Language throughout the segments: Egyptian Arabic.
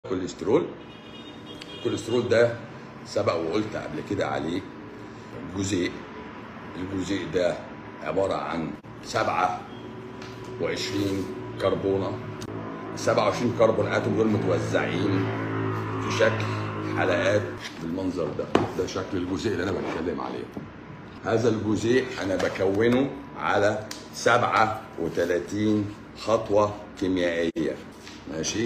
كوليسترول الكوليسترول ده سبق وقلت قبل كده عليه جزيء الجزيء ده عبارة عن 27 كربونة 27 كربون اتوم دول متوزعين في شكل حلقات بالمنظر ده ده شكل الجزيء اللي انا بتكلم عليه هذا الجزيء انا بكونه على 37 خطوة كيميائية ماشي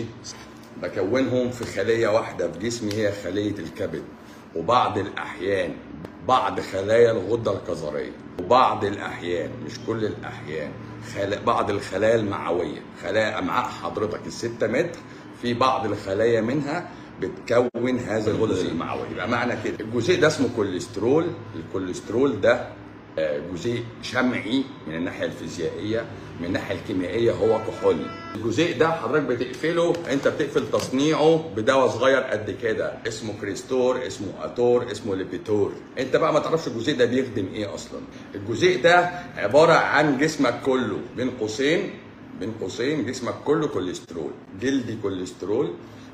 بكونهم في خلية واحدة في جسمي هي خلية الكبد وبعض الأحيان بعض خلايا الغدة الكظرية وبعض الأحيان مش كل الأحيان خلا... بعض الخلايا المعوية خلايا أمعاء حضرتك الستة متر في بعض الخلايا منها بتكون هذا الغدد المعوية يبقى معنى كده الجزيء ده اسمه كوليسترول الكوليسترول ده آه، جزيء شمعي من الناحيه الفيزيائيه من الناحيه الكيميائيه هو كحول الجزيء ده حضرتك بتقفله انت بتقفل تصنيعه بدواء صغير قد كده اسمه كريستور اسمه اتور اسمه ليبيتور انت بقى ما تعرفش الجزيء ده بيخدم ايه اصلا الجزيء ده عباره عن جسمك كله بين قوسين بين قوسين جسمك كله كوليسترول جلدي كوليسترول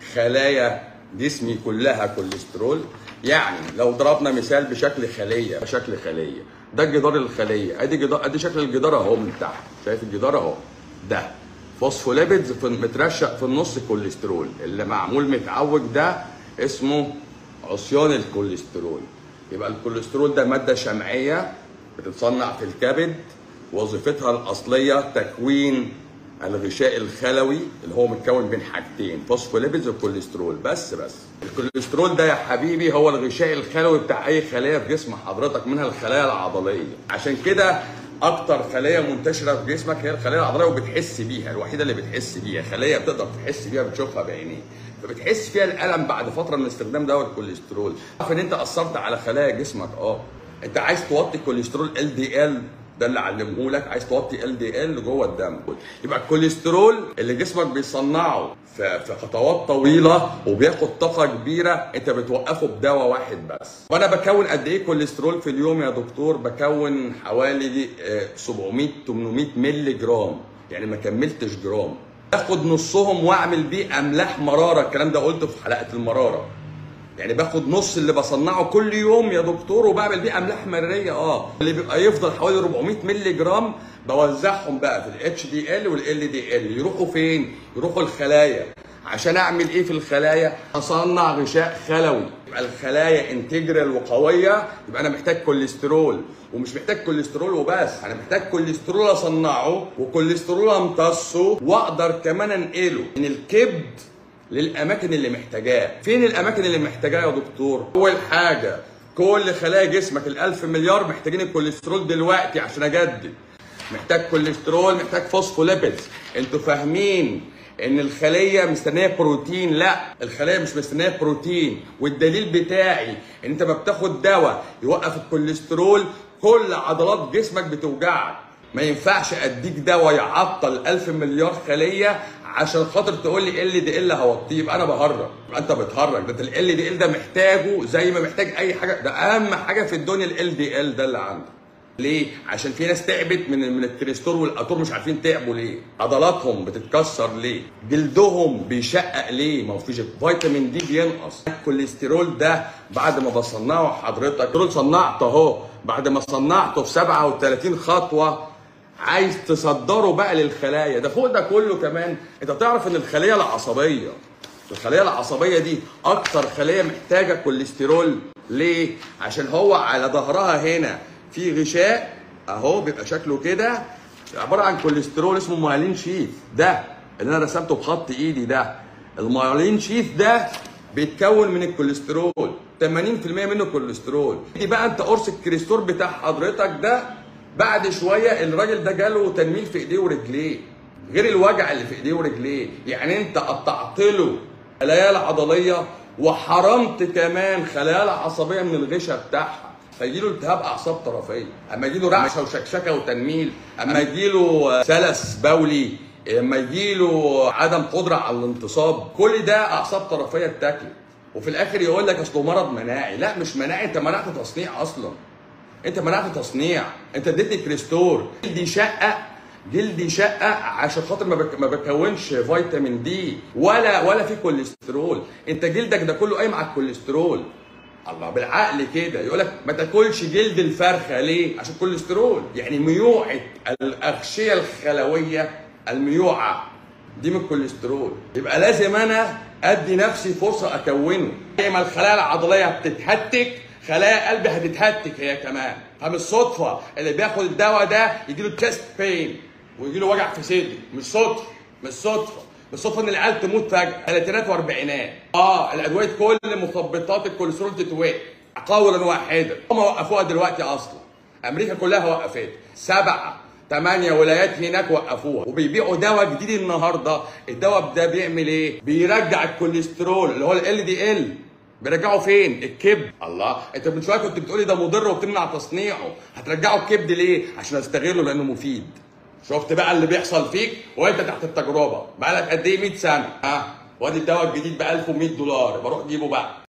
خلايا جسمي كلها كوليسترول يعني لو ضربنا مثال بشكل خليه بشكل خليه ده جدار الخليه ادي جدار ادي شكل الجدار اهو من تحت شايف الجدار اهو ده فوسفوليبيدز في مترشق في النص كوليسترول اللي معمول متعوج ده اسمه عصيان الكوليسترول يبقى الكوليسترول ده ماده شمعيه بتتصنع في الكبد وظيفتها الاصليه تكوين الغشاء الخلوي اللي هو متكون بين حاجتين فوسفوليبيدز والكوليسترول بس بس الكوليسترول ده يا حبيبي هو الغشاء الخلوي بتاع اي خليه في جسم حضرتك منها الخلايا العضليه عشان كده اكتر خليه منتشره في جسمك هي الخلايا العضليه وبتحس بيها الوحيده اللي بتحس بيها خليه بتقدر تحس بيها بتشوفها بعينيك فبتحس فيها الالم بعد فتره من استخدام دواء الكوليسترول عارف ان انت اثرت على خلايا جسمك اه انت عايز توطي كوليسترول ال دي ال ده اللي علمه لك عايز توطي ال دي ال جوه الدم يبقى الكوليسترول اللي جسمك بيصنعه في في خطوات طويله وبياخد طاقه كبيره انت بتوقفه بدواء واحد بس وانا بكون قد ايه كوليسترول في اليوم يا دكتور بكون حوالي آه، 700 800 مللي جرام يعني ما كملتش جرام اخد نصهم واعمل بيه املاح مراره الكلام ده قلته في حلقه المراره يعني باخد نص اللي بصنعه كل يوم يا دكتور وبعمل بيه املاح مريه اه اللي بيبقى يفضل حوالي 400 مللي جرام بوزعهم بقى في الاتش دي ال والال دي ال يروحوا فين؟ يروحوا الخلايا عشان اعمل ايه في الخلايا؟ اصنع غشاء خلوي يبقى الخلايا انتجرال وقويه يبقى انا محتاج كوليسترول ومش محتاج كوليسترول وبس انا محتاج كوليسترول اصنعه وكوليسترول امتصه واقدر كمان انقله من الكبد للاماكن اللي محتاجاه فين الاماكن اللي محتاجاه يا دكتور اول حاجه كل خلايا جسمك الألف مليار محتاجين الكوليسترول دلوقتي عشان اجدد محتاج كوليسترول محتاج فوسفوليبيدز انتوا فاهمين ان الخليه مستنيه بروتين لا الخليه مش مستنيه بروتين والدليل بتاعي ان انت ما بتاخد دواء يوقف الكوليسترول كل عضلات جسمك بتوجعك ما ينفعش اديك دواء يعطل ألف مليار خليه عشان خاطر تقول لي ال دي ال هوطيه يبقى انا بهرج يبقى انت بتهرج ده ال دي ال ده محتاجه زي ما محتاج اي حاجه ده اهم حاجه في الدنيا ال دي ال ده اللي عندك ليه؟ عشان في ناس تعبت من من الكريستور والاتور مش عارفين تعبوا ليه؟ عضلاتهم بتتكسر ليه؟ جلدهم بيشقق ليه؟ ما هو فيش فيتامين دي بينقص. الكوليسترول ده بعد ما بصنعه حضرتك دول صنعته اهو بعد ما صنعته في 37 خطوه عايز تصدره بقى للخلايا ده فوق ده كله كمان انت تعرف ان الخليه العصبيه الخليه العصبيه دي اكتر خليه محتاجه كوليسترول ليه عشان هو على ظهرها هنا في غشاء اهو بيبقى شكله كده عباره عن كوليسترول اسمه مايلين شيث ده اللي انا رسمته بخط ايدي ده المايلين شيث ده بيتكون من الكوليسترول 80% منه كوليسترول دي بقى انت قرص الكريستور بتاع حضرتك ده بعد شويه الراجل ده جاله تنميل في ايديه ورجليه غير الوجع اللي في ايديه ورجليه يعني انت قطعت له خلايا العضليه وحرمت كمان خلايا العصبيه من الغشاء بتاعها فيجيله التهاب اعصاب طرفيه اما يجيله رعشه وشكشكه وتنميل اما يجيله سلس بولي اما يجيله عدم قدره على الانتصاب كل ده اعصاب طرفيه اتاكلت وفي الاخر يقول لك اصله مرض مناعي لا مش مناعي انت منعت تصنيع اصلا انت منعت تصنيع انت اديتني كريستور دي شقه جلدي شقه عشان خاطر ما, بك... ما بكونش فيتامين دي ولا ولا في كوليسترول انت جلدك ده كله قايم على الكوليسترول الله بالعقل كده يقول لك ما تاكلش جلد الفرخه ليه عشان كوليسترول يعني ميوعه الاغشيه الخلويه الميوعه دي من الكوليسترول يبقى لازم انا ادي نفسي فرصه اكونه زي ما الخلايا العضليه بتتهتك خلايا قلبي هتتهتك هي كمان فمش صدفه اللي بياخد الدواء ده يجي له تشست بين ويجي له وجع في صدره مش صدفه مش صدفه مش صدفه ان العيال تموت فجاه ثلاثينات واربعينات اه الادويه كل مثبطات الكوليسترول تتوقف قولا واحدا هم وقفوها دلوقتي اصلا امريكا كلها وقفتها سبعه ثمانية ولايات هناك وقفوها وبيبيعوا دواء جديد النهارده الدواء ده بيعمل ايه بيرجع الكوليسترول اللي هو ال دي ال بيرجعه فين الكبد الله انت من شويه كنت بتقولي ده مضر وبتمنع تصنيعه هترجعه الكبد ليه عشان استغله لانه مفيد شفت بقى اللي بيحصل فيك وانت تحت التجربه بقالك قد ايه 100 سنه ها وادي الدواء الجديد ب 1100 دولار بروح جيبه بقى